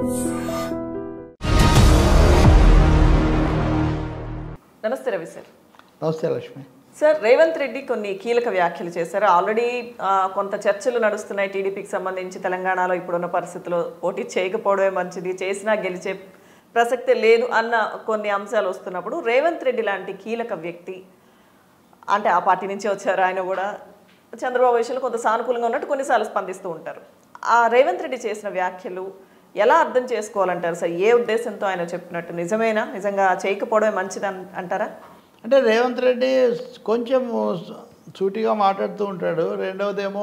నమస్తే రవి సార్ నమస్తే లక్ష్మి సార్ రేవంత్ రెడ్డి కొన్ని కీలక వ్యాఖ్యలు చేశారు ఆల్రెడీ ఆ, కొంత చర్చలు నడుస్తున్నాయి టీడీపీకి సంబంధించి తెలంగాణలో ఇప్పుడున్న పరిస్థితుల్లో పోటీ చేయకపోవడమే మంచిది చేసినా గెలిచే ప్రసక్తే లేదు అన్న కొన్ని అంశాలు వస్తున్నప్పుడు రేవంత్ రెడ్డి లాంటి కీలక వ్యక్తి అంటే ఆ పార్టీ నుంచి వచ్చారు ఆయన కూడా చంద్రబాబు విషయంలో కొంత సానుకూలంగా ఉన్నట్టు కొన్నిసార్లు స్పందిస్తూ ఉంటారు ఆ రేవంత్ రెడ్డి చేసిన వ్యాఖ్యలు ఎలా అర్థం చేసుకోవాలంటారు సార్ ఏ ఉద్దేశంతో ఆయన చెప్పినట్టు నిజమేనా నిజంగా చేయకపోవడమే మంచిది అన్- అంటారా అంటే రేవంత్ రెడ్డి కొంచెం సూటిగా మాట్లాడుతూ ఉంటాడు రెండవదేమో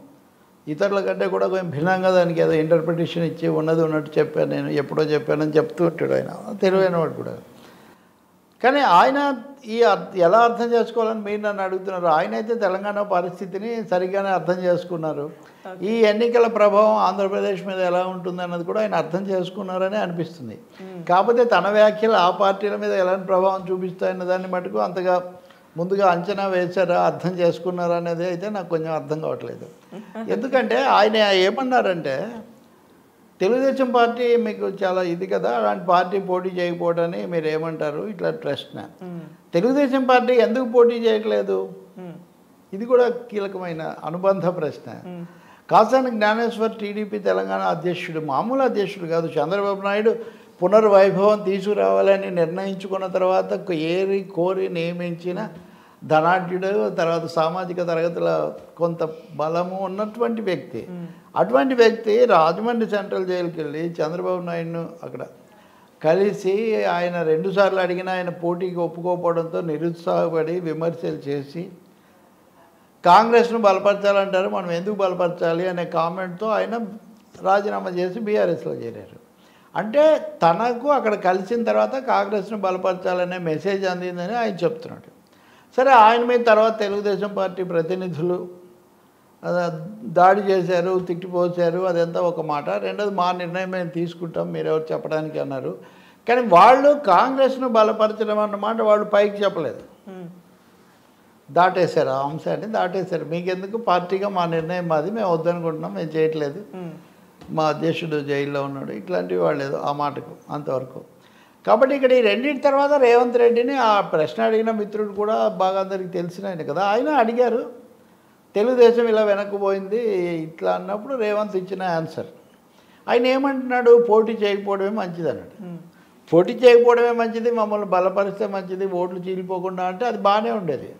ఇతరుల కంటే కూడా కొంచెం భిన్నంగా దానికి ఏదో ఇంటర్ప్రిటేషన్ ఇచ్చి ఉన్నది ఉన్నట్టు చెప్పాను నేను ఎప్పుడో చెప్పానని చెప్తూ ఉంటాడు ఆయన తెలివైన వాడు కూడా కానీ ఆయన ఈ అర్థ- ఎలా అర్థం చేసుకోవాలని మీరు నన్ను అడుగుతున్నారు ఆయన అయితే తెలంగాణ పరిస్థితిని సరిగ్గానే అర్థం చేసుకున్నారు ఈ ఎన్నికల ప్రభావం ఆంధ్రప్రదేశ్ మీద ఎలా ఉంటుంది అన్నది కూడా ఆయన అర్థం చేసుకున్నారని అనిపిస్తుంది కాకపోతే తన వ్యాఖ్యలు ఆ పార్టీల మీద ఎలాంటి ప్రభావం చూపిస్తాయన్న దాన్ని మటుకు అంతగా ముందుగా అంచనా వేశారా అర్థం చేసుకున్నారా అనేది అయితే నాకు కొంచెం అర్థం కావట్లేదు ఎందుకంటే ఆయన ఏమన్నారంటే తెలుగుదేశం పార్టీ మీకు చాలా ఇది కదా అలాంటి పార్టీ పోటీ చేయకపోవడని మీరు ఏమంటారు ఇట్లా ప్రశ్న తెలుగుదేశం పార్టీ ఎందుకు పోటీ చేయట్లేదు ఇది కూడా కీలకమైన అనుబంధ ప్రశ్న కాసాని జ్ఞానేశ్వర్ టీడీపీ తెలంగాణ అధ్యక్షుడు మామూలు అధ్యక్షుడు కాదు చంద్రబాబు నాయుడు పునర్వైభవం తీసుకురావాలని నిర్ణయించుకున్న తర్వాత ఏరి కోరి నియమించిన ధనాఢ్యుడు తర్వాత సామాజిక తరగతుల కొంత బలము ఉన్నటువంటి వ్యక్తి అటువంటి వ్యక్తి రాజమండ్రి సెంట్రల్ జైలుకి వెళ్ళి చంద్రబాబు నాయుడును అక్కడ కలిసి ఆయన రెండుసార్లు అడిగిన ఆయన పోటీకి ఒప్పుకోకపోవడంతో నిరుత్సాహపడి విమర్శలు చేసి కాంగ్రెస్ను బలపరచాలంటారు మనం ఎందుకు బలపరచాలి అనే కామెంట్తో ఆయన రాజీనామా చేసి బీఆర్ఎస్లో చేరారు అంటే తనకు అక్కడ కలిసిన తర్వాత కాంగ్రెస్ను బలపరచాలనే మెసేజ్ అందిందని ఆయన చెప్తున్నాడు సరే ఆయన మీద తర్వాత తెలుగుదేశం పార్టీ ప్రతినిధులు ఆ, దాడి చేశారు తిట్టిపోసారు అదంతా ఒక మాట రెండోది మా నిర్ణయం మేము తీసుకుంటాం మీరెవరు చెప్పడానికి అన్నారు కానీ వాళ్ళు కాంగ్రెస్ను బలపరచడం అన్నమాట వాళ్ళు పైకి చెప్పలేదు దాటేశారు ఆ అంశాన్ని దాటేశారు మీకెందుకు పార్టీగా మా నిర్ణయం మాది మేము వద్దనుకుంటున్నాం మేము చేయట్లేదు మా అధ్యక్షుడు జైల్లో ఉన్నాడు ఇట్లాంటివి వాళ్ళు ఏదో ఆ మాటకు అంతవరకు కాబట్టి ఇక్కడ ఈ రెండింటి తర్వాత రేవంత్ రెడ్డిని ఆ ప్రశ్న అడిగిన మిత్రుడు కూడా బాగా అందరికి తెలిసిన ఆయన కదా ఆయన అడిగారు తెలుగుదేశం ఇలా వెనక్కిపోయింది ఇట్లా అన్నప్పుడు రేవంత్ ఇచ్చిన ఆన్సర్ ఆయన ఏమంటున్నాడు పోటీ చేయకపోవడమే మంచిది అన్నాడు పోటీ చేయకపోవడమే మంచిది మమ్మల్ని బలపరిస్తే మంచిది ఓట్లు చీలిపోకుండా అంటే అది బాగానే ఉండేది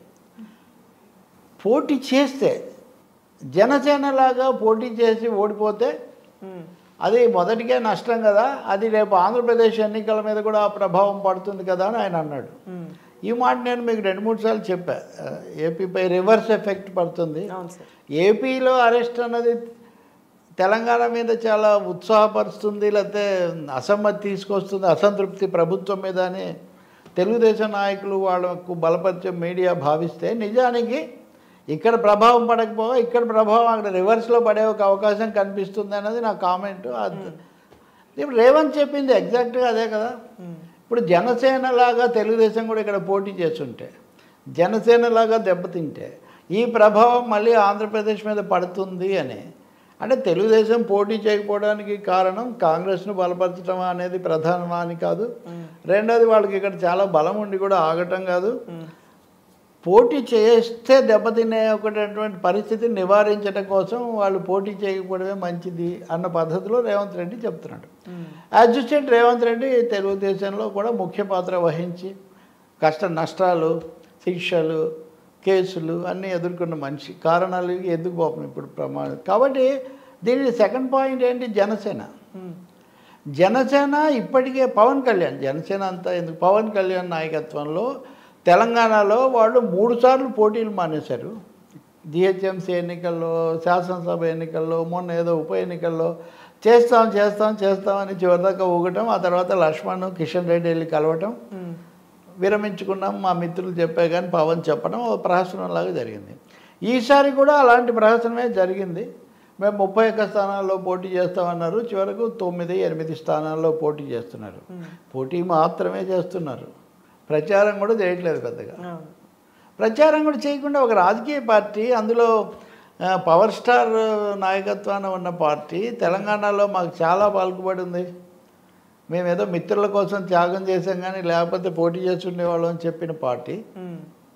పోటీ చేస్తే జనసేనలాగా పోటీ చేసి ఓడిపోతే అది మొదటికే నష్టం కదా అది రేపు ఆంధ్రప్రదేశ్ ఎన్నికల మీద కూడా ఆ ప్రభావం పడుతుంది కదా అని ఆయన అన్నాడు ఈ మాట నేను మీకు రెండు మూడు సార్లు చెప్పా ఏపీపై రివర్స్ ఎఫెక్ట్ పడుతుంది అవును సార్ ఏపీలో అరెస్ట్ అన్నది తెలంగాణ మీద చాలా ఉత్సాహపరుస్తుంది లేకపోతే అసమ్మతి తీసుకొస్తుంది అసంతృప్తి ప్రభుత్వం మీద అని తెలుగుదేశం నాయకులు వాళ్ళకు బలపరిచే మీడియా భావిస్తే నిజానికి ఇక్కడ ప్రభావం పడకపోగా ఇక్కడ ప్రభావం అక్కడ రివర్స్లో పడే ఒక అవకాశం కనిపిస్తుంది అన్నది నా కామెంట్ ఇప్పుడు రేవంత్ చెప్పింది ఎగ్జాక్ట్గా అదే కదా ఇప్పుడు జనసేన లాగా తెలుగుదేశం కూడా ఇక్కడ పోటీ చేస్తుంటే జనసేన లాగా దెబ్బతింటే ఈ ప్రభావం మళ్ళీ ఆంధ్రప్రదేశ్ మీద పడుతుంది అని అంటే తెలుగుదేశం పోటీ చేయకపోవడానికి కారణం కాంగ్రెస్ను బలపరచడం అనేది ప్రధానమా అని కాదు రెండోది వాళ్ళకి ఇక్కడ చాలా బలం ఉండి కూడా ఆగటం కాదు పోటీ చేస్తే దెబ్బతినే ఒకటటువంటి పరిస్థితిని నివారించడం కోసం వాళ్ళు పోటీ చేయకపోవడమే మంచిది అన్న పద్ధతిలో రేవంత్ రెడ్డి చెప్తున్నాడు అడ్జస్టెంట్ రేవంత్ రెడ్డి తెలుగుదేశంలో కూడా ముఖ్య పాత్ర వహించి కష్ట నష్టాలు శిక్షలు కేసులు అన్నీ ఎదుర్కొన్న మనిషి కారణాలు ఎందుకు పాపం ఇప్పుడు ప్రమాదం కాబట్టి దీని సెకండ్ పాయింట్ ఏంటి జనసేన జనసేన ఇప్పటికే పవన్ కళ్యాణ్ జనసేన అంతా ఎందుకు పవన్ కళ్యాణ్ నాయకత్వంలో తెలంగాణలో వాళ్ళు మూడు సార్లు పోటీలు మానేశారు జిహెచ్ఎంసీ ఎన్నికల్లో శాసనసభ ఎన్నికల్లో మొన్న ఏదో ఉప ఎన్నికల్లో చేస్తాం చేస్తాం చేస్తామని చివరిదాకా ఊగటం ఆ తర్వాత లక్ష్మణ్ కిషన్ రెడ్డి వెళ్ళి కలవటం విరమించుకున్నాం మా మిత్రులు చెప్పే కానీ పవన్ చెప్పడం ఓ ప్రహసనంలాగా జరిగింది ఈసారి కూడా అలాంటి ప్రహసనమే జరిగింది మేము ముప్పై ఒక్క స్థానాల్లో పోటీ చేస్తామన్నారు చివరకు తొమ్మిది ఎనిమిది స్థానాల్లో పోటీ చేస్తున్నారు పోటీ మాత్రమే చేస్తున్నారు ప్రచారం కూడా చేయట్లేదు పెద్దగా అవును ప్రచారం కూడా చేయకుండా ఒక రాజకీయ పార్టీ అందులో ఆ, పవర్ స్టార్ నాయకత్వాన ఉన్న పార్టీ తెలంగాణలో మాకు చాలా పాల్గొబడి ఉంది మేమేదో మిత్రుల కోసం త్యాగం చేసాం కానీ లేకపోతే పోటీ చేస్తుండేవాళ్ళం అని చెప్పిన party um,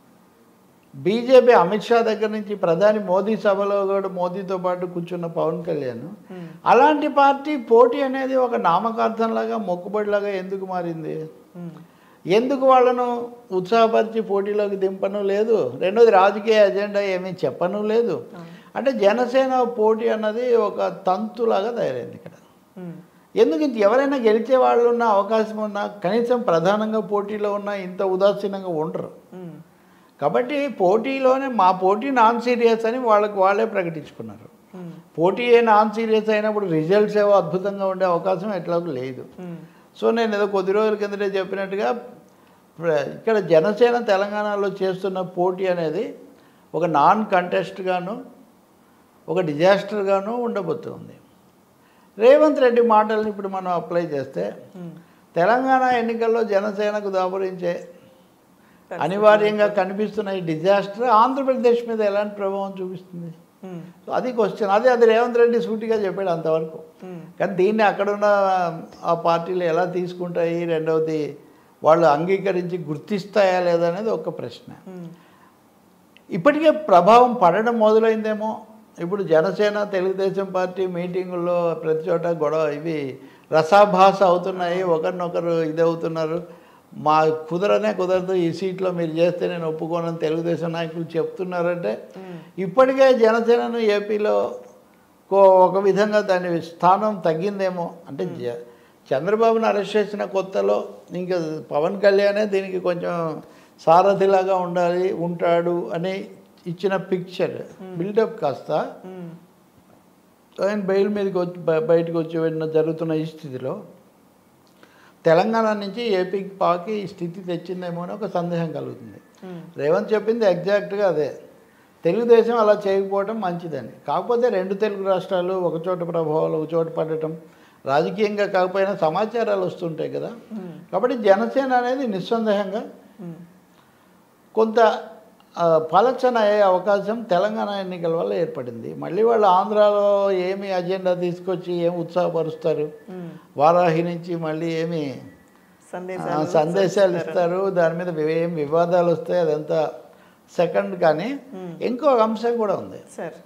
BJP Amit Shah దగ్గర నుంచి ప్రధాని మోదీ సభలో కూడా మోదీతో పాటు కూర్చున్న పవన్ కళ్యాణ్ ఉమ్, అలాంటి పార్టీ పోటీ అనేది ఒక నామకార్థంలాగా మొక్కుబడిలాగా ఎందుకు మారింది ఉమ్, ఎందుకు వాళ్ళను ఉత్సాహపరిచి పోటీలోకి దింపను లేదు రెండోది రాజకీయ ఎజెండా ఏమీ చెప్పను లేదు అంటే జనసేన పోటీ అన్నది ఒక తంతులాగా తయారైంది ఇక్కడ ఉమ్, ఎందుకు ఇంత ఎవరైనా గెలిచే వాళ్ళు ఉన్న అవకాశం ఉన్నా కనీసం ప్రధానంగా పోటీలో ఉన్న ఇంత ఉదాసీనంగా ఉండరు ఉమ్, కాబట్టి పోటీలోనే మా పోటీ నాన్ సీరియస్ అని వాళ్ళకి వాళ్ళే ప్రకటించుకున్నారు ఉమ్, పోటీ ఏ నాన్ సీరియస్ అయినప్పుడు రిజల్ట్స్ ఏవో అద్భుతంగా ఉండే అవకాశం ఎట్లాగూ లేదు ఉమ్, సో నేను ఏదో కొద్ది రోజుల కిందటే చెప్పినట్టుగా ప్ర- ఇక్కడ జనసేన తెలంగాణలో చేస్తున్న పోటీ అనేది ఒక నాన్ కంటెస్ట్గాను ఒక డిజాస్టర్గాను ఉండబోతుంది రేవంత్ రెడ్డి మాటల్ని ఇప్పుడు మనం అప్లై చేస్తే ఉమ్. తెలంగాణ ఎన్నికల్లో జనసేనకు దాపురించే అనివార్యంగా కనిపిస్తున్న ఈ డిజాస్టర్ ఆంధ్రప్రదేశ్ మీద ఎలాంటి ప్రభావం చూపిస్తుంది ఉమ్, సో అది క్వశ్చన్ అదే అది రేవంత్ రెడ్డి సూటిగా చెప్పాడు అంతవరకు ఉమ్, కానీ దీన్ని అక్కడున్న ఆ పార్టీలు ఎలా తీసుకుంటాయి రెండవది వాళ్ళు అంగీకరించి గుర్తిస్తాయా లేదా అనేది ఒక ప్రశ్న ఉమ్, ఇప్పటికే ప్రభావం పడడం మొదలైందేమో ఇప్పుడు జనసేన తెలుగుదేశం పార్టీ మీటింగుల్లో ప్రతి చోట గొడవ ఇవి రసాభాస అవుతున్నాయి ఒకరినొకరు ఇది అవుతున్నారు మా కుదరనే కుదరదు ఈ సీట్లో మీరు చేస్తే నేను ఒప్పుకోనని తెలుగుదేశం నాయకులు చెప్తున్నారంటే ఉమ్, ఇప్పటికే జనసేనను ఏపీలో కో- ఒక విధంగా దాని స్థానం తగ్గిందేమో అంటే జ- చంద్రబాబును అరెస్ట్ చేసిన కొత్తలో ఇంకా పవన్ కళ్యాణే దీనికి కొంచెం సారథిలాగా ఉండాలి ఉంటాడు అని ఇచ్చిన పిక్చర్ బిల్డప్ కాస్త ఉమ్, ఆయన బెయిల్ మీదకి వచ్చి బ- బయటకు వచ్చి వెళ్ళిన జరుగుతున్న ఈ స్థితిలో తెలంగాణ నుంచి ఏపీకి పాకి ఈ స్థితి తెచ్చిందేమో అని ఒక సందేహం కలుగుతుంది ఉమ్, రేవంత్ చెప్పింది ఎగ్జాక్ట్గా అదే తెలుగుదేశం అలా చేయకపోవడం మంచిదని కాకపోతే రెండు తెలుగు రాష్ట్రాలు ఒక చోట ప్రభావాలు ఒక చోట పడటం రాజకీయంగా కాకపోయినా సమాచారాలు వస్తుంటాయి కదా ఉమ్, కాబట్టి జనసేన అనేది నిస్సందేహంగా ఉమ్, కొంత ఆ, పలచన అయ్యే అవకాశం తెలంగాణ ఎన్నికల వల్ల ఏర్పడింది మళ్ళీ వాళ్ళు ఆంధ్రాలో ఏమి అజెండా తీసుకొచ్చి ఏమి ఉత్సాహపరుస్తారు ఉమ్. వారాహి నుంచి మళ్ళీ ఏమి ఆ, సందేశాలు సందేశాలు ఇస్తారు దాని మీద వి- ఏం వివాదాలు వస్తాయి అదంతా సెకండ్ కానీ Hmm. ఇంకో అంశం కూడా ఉంది సార్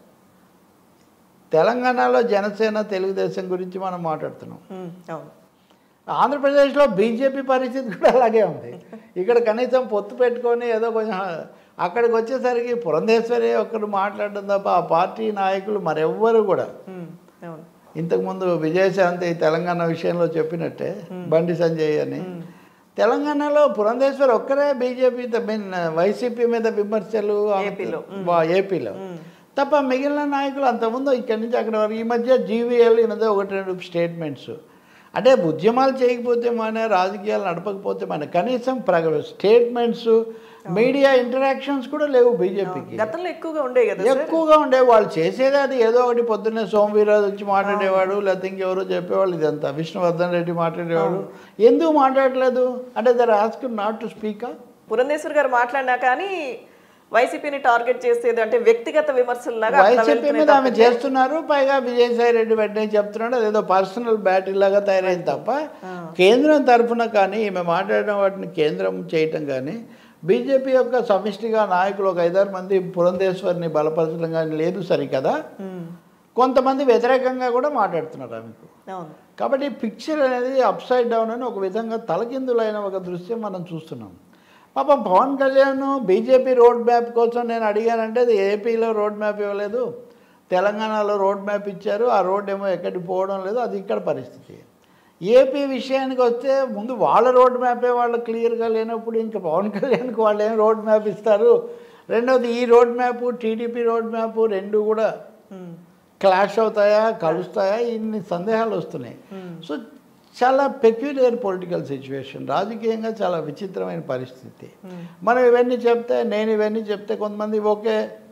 తెలంగాణలో జనసేన తెలుగుదేశం గురించి మనం మాట్లాడుతున్నాం ఉమ్, అవును ఆంధ్రప్రదేశ్లో బీజేపీ పరిస్థితి కూడా అలాగే ఉంది ఇక్కడ కనీసం పొత్తు పెట్టుకొని ఏదో కొంచెం అక్కడికి వచ్చేసరికి పురంధేశ్వరి ఒక్కరు మాట్లాడడం తప్ప ఆ పార్టీ నాయకులు మరెవ్వరు కూడా ఉమ్, అవును ఇంతకుముందు విజయశాంతి తెలంగాణ విషయంలో చెప్పినట్టే బండి సంజయ్ అని ఉమ్, తెలంగాణలో పురంధేశ్వర్ ఒక్కరే బీజేపీ మీన్ వైసీపీ మీద విమర్శలు ఆమె- ఏపీలో, వా- ఏపీలో ఉమ్, తప్ప మిగిలిన నాయకులు అంతకుముందు ఇక్కడి నుంచి అక్కడ వరకు ఈ మధ్య జీవీఎల్ ఈ మధ్య ఒకటి రెండు స్టేట్మెంట్స్ అంటే ఉద్యమాలు చేయకపోతే మన రాజకీయాలు నడపకపోతే మన కనీసం ప్రగ స్టేట్మెంట్స్ మీడియా ఇంటరాక్షన్స్ కూడా లేవు బీజేపీకి గతంలో ఎక్కువగా ఉండే కదా సార్ ఎక్కువగా ఉండే వాళ్ళు చేసేది అది ఏదో ఒకటి పొద్దున్నే సోమవీరాజు వచ్చి మాట్లాడేవాడు లేకపోతే ఇంకెవరో చెప్పేవాళ్ళు ఇదంతా విష్ణువర్ధన్ రెడ్డి మాట్లాడేవాడు ఎందుకు మాట్లాడలేదు అంటే they're asked not to speak Purandeswari garu మాట్లాడినా కానీ వైసీపీని టార్గెట్ చేసేది అంటే వ్యక్తిగత విమర్శల్లాగా అట్లా వైసీపీ వెళ్తున్నాయి మీద ఆమె తప్పితే- చేస్తున్నారు పైగా విజయసాయి రెడ్డి వెంటనే చెప్తున్నాడు అదేదో పర్సనల్ బ్యాటిల్ లాగా తయారైంది తప్ప కేంద్రం తరఫున కానీ ఈమె మాట్లాడడం వాటిని కేంద్రం చేయటం కానీ బీజేపీ యొక్క సమిష్టిగా నాయకులు ఒక ఐదారు మంది పురంధేశ్వరిని బలపరచడం కానీ లేదు సరికదా ఉమ్, కొంతమంది వ్యతిరేకంగా కూడా మాట్లాడుతున్నారు ఆమెకు అవును కాబట్టి పిక్చర్ అనేది అప్ సైడ్ డౌన్ అని ఒక విధంగా తలకిందులైన ఒక దృశ్యం మనం చూస్తున్నాం పాపం Pawan Kalyan BJP road map కోసం నేను అడిగానంటే అది ఏపీలో రోడ్ మ్యాప్ ఇవ్వలేదు తెలంగాణలో రోడ్ మ్యాప్ ఇచ్చారు ఆ రోడ్ ఏమో ఎక్కడికి పోవడం లేదు అది ఇక్కడ పరిస్థితి ఏపీ విషయానికి వస్తే ముందు వాళ్ళ రోడ్ మ్యాపే వాళ్ళు క్లియర్గా లేనప్పుడు ఇంకా పవన్ కళ్యాణ్కి వాళ్ళు ఏం రోడ్ మ్యాప్ ఇస్తారు రెండవది ఈ road map TDP road map రెండు కూడా ఉమ్, క్లాష్ అవుతాయా కలుస్తాయా ఇన్ని సందేహాలు వస్తున్నాయి ఉమ్, సో చాలా పెక్యులియర్ పొలిటికల్ సిచ్యువేషన్ రాజకీయంగా చాలా విచిత్రమైన పరిస్థితి ఉమ్, మనం ఇవన్నీ చెప్తే నేను ఇవన్నీ చెప్తే కొంతమంది ఓకే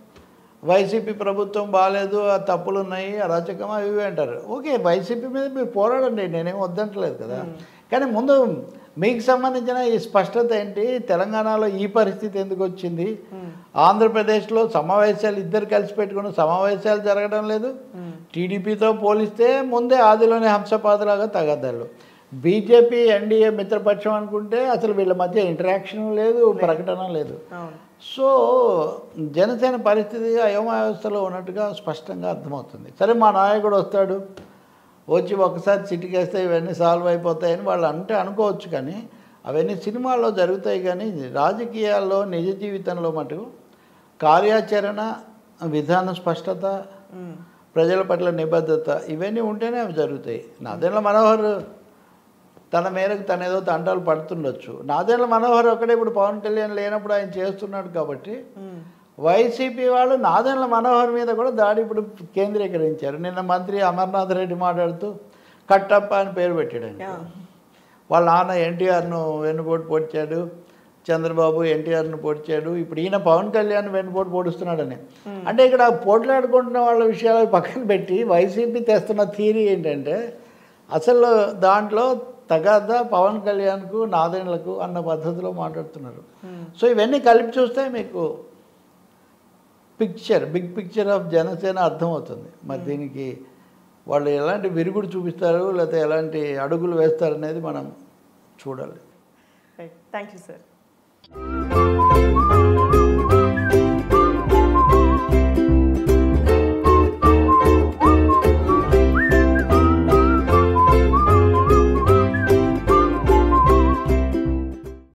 వైసీపీ ప్రభుత్వం బాగాలేదు ఆ తప్పులు ఉన్నాయి అరాచకం అవి ఇవి అంటారు ఓకే వైసీపీ మీద మీరు పోరాడండి నేనేం వద్దంటలేదు కదా కానీ ముందు మీకు సంబంధించిన ఈ స్పష్టత ఏంటి తెలంగాణలో ఈ పరిస్థితి ఎందుకు వచ్చింది ఉమ్, ఆంధ్రప్రదేశ్లో సమావేశాలు ఇద్దరు కలిసి పెట్టుకున్న సమావేశాలు జరగడం లేదు ఉమ్, టీడీపీతో పోలిస్తే ముందే ఆదిలోనే హంసపాదలాగా తగద్దాళ్ళు బీజేపీ ఎన్డీఏ మిత్రపక్షం అనుకుంటే అసలు వీళ్ళ మధ్య ఇంటరాక్షన్ లేదు ప్రకటన లేదు అవును సో జనసేన పరిస్థితి అయోమయావస్థలో ఉన్నట్టుగా స్పష్టంగా అర్థమవుతుంది సరే మా నాయకుడు వస్తాడు వచ్చి ఒకసారి చిటికేస్తే ఇవన్నీ సాల్వ్ అయిపోతాయని వాళ్ళు అంటే అనుకోవచ్చు కానీ అవన్నీ సినిమాల్లో జరుగుతాయి కానీ రాజకీయాల్లో నిజ జీవితంలో మటుకు కార్యాచరణ విధాన స్పష్టత ఉమ్. ప్రజల పట్ల నిబద్ధత ఇవన్నీ ఉంటేనే అవి జరుగుతాయి నాదేళ్ళ మనోహర్ తన మేరకు తన ఏదో తంటాలు పడుతుండొచ్చు నాదేళ్ళ మనోహర్ ఒక్కడే ఇప్పుడు పవన్ కళ్యాణ్ లేనప్పుడు ఆయన చేస్తున్నాడు కాబట్టి ఉమ్. వైసీపీ వాళ్ళు నాదెండ్ల మనోహర్ మీద కూడా దాడి ఇప్పుడు కేంద్రీకరించారు నిన్న మంత్రి అమర్నాథ్ రెడ్డి మాట్లాడుతూ కట్టప్ప అని పేరు పెట్టాడు ఆయన. యా. వాళ్ళ నాన్న ఎన్టీఆర్ను వెన్నుపోటు పొడిచాడు చంద్రబాబు ఎన్టీఆర్ను పొడిచాడు ఇప్పుడు ఈయన పవన్ కళ్యాణ్ వెన్నుపోటు పొడుస్తున్నాడని అంటే ఇక్కడ పోట్లాడుకుంటున్న వాళ్ళ విషయాలు పక్కన పెట్టి వైసీపీ తెస్తున్న థీరీ ఏంటంటే అసలు దాంట్లో తగాదా పవన్ కళ్యాణ్కు నాదెండ్లకు అన్న పద్ధతిలో మాట్లాడుతున్నారు సో ఇవన్నీ కలిపి చూస్తే మీకు picture big picture of Janasena అర్థమవుతుంది మరి దీనికి వాళ్ళు ఎలాంటి విరుగుడు చూపిస్తారు లేకపోతే ఎలాంటి అడుగులు వేస్తారు అనేది మనం చూడాలి రైట్ థ్యాంక్ యూ సార్